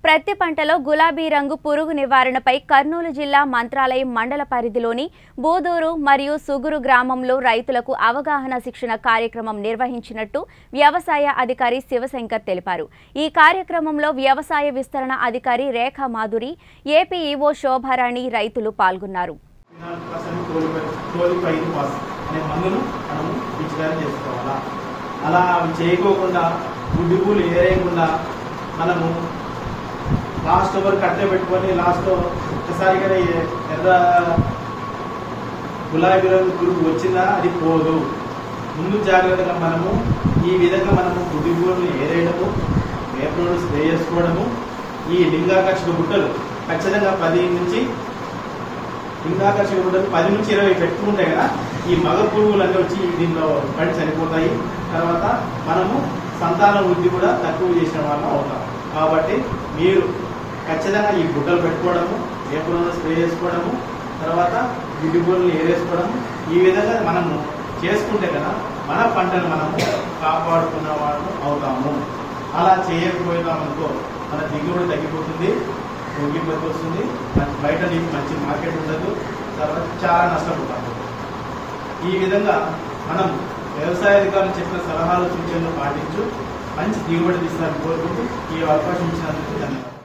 ప్రత్తి పంటలో గులాబీ రంగు పురుగు నివారణపై కర్నూలు జిల్లా మంత్రాలయం మండల పరిధిలోని బూదూరు మరియు సుగురు గ్రామంలో రైతులకు అవగాహన శిక్షణ కార్యక్రమం నిర్వహించినట్టు వ్యవసాయ అధికారి శివశంకర్ తెలిపారు ఈ కార్యక్రమంలో వ్యవసాయ విస్తరణ అధికారి రేఖా మాధురి ఏపీ ఈవో శోభారాణి రైతులు పాల్గొన్నారు ఫినాల్ పాస్ అని క్లోరిఫై- క్లోరిఫైన్ పాస్ అనే మందును మనము పిచికారీ చేసుకోవాలా అలా అవి చేయకోకుండా గుడ్డి పూలు ఏరేయకుండా మనము లాస్ట్ వరకు అట్లే పెట్టుకొని లాస్ట్లో ఒక్కసారిగా ఏ- ఎర్ర గులాబీ రంగు పురుగు వచ్చిందా అది పోదు ముందు జాగ్రత్తగా మనము ఈ విధంగా మనము గుడ్డి పూలను ఏరేయడము వేపలను స్ప్రే చేసుకోవడము ఈ లింగాకర్షక గుట్టలు ఖచ్చితంగా పది నుంచి లింగాకర్షక గుడ్డలు పది నుంచి ఇరవై పెట్టుకుంటాయి కదా ఈ మగ పురుగులన్నీ వచ్చి దీనిలో పడి చనిపోతాయి తర్వాత మనము సంతాన వృద్ధి కూడా తక్కువ చేసిన వాళ్ళం అవుతాం కాబట్టి మీరు ఖచ్చితంగా ఈ గుడ్డలు పెట్టుకోవడము వేపులను స్ప్రే చేసుకోవడము తర్వాత గుడ్డి పూలను ఏరేసుకోవడము ఈ విధంగా మనము చేసుకుంటే కదా మన పంటను మనము కాపాడుకున్న వాళ్ళం అవుతాము అలా చేయకపోతామనుకో మన దిగుబడి తగ్గిపోతుంది తగ్గిపోతూ వస్తుంది మనకి బయట నీకు మంచి మార్కెట్ ఉండదు తర్వాత చాలా నష్టపోతాము ఈ విధంగా మనం వ్యవసాయ అధికారులు చెప్పిన సలహాలు సూచనలు పాటించు మంచి దిగుబడి తీస్తారని కోరుకుంటూ ఈ అవకాశం ఇచ్చినందుకు ధన్యవాదాలు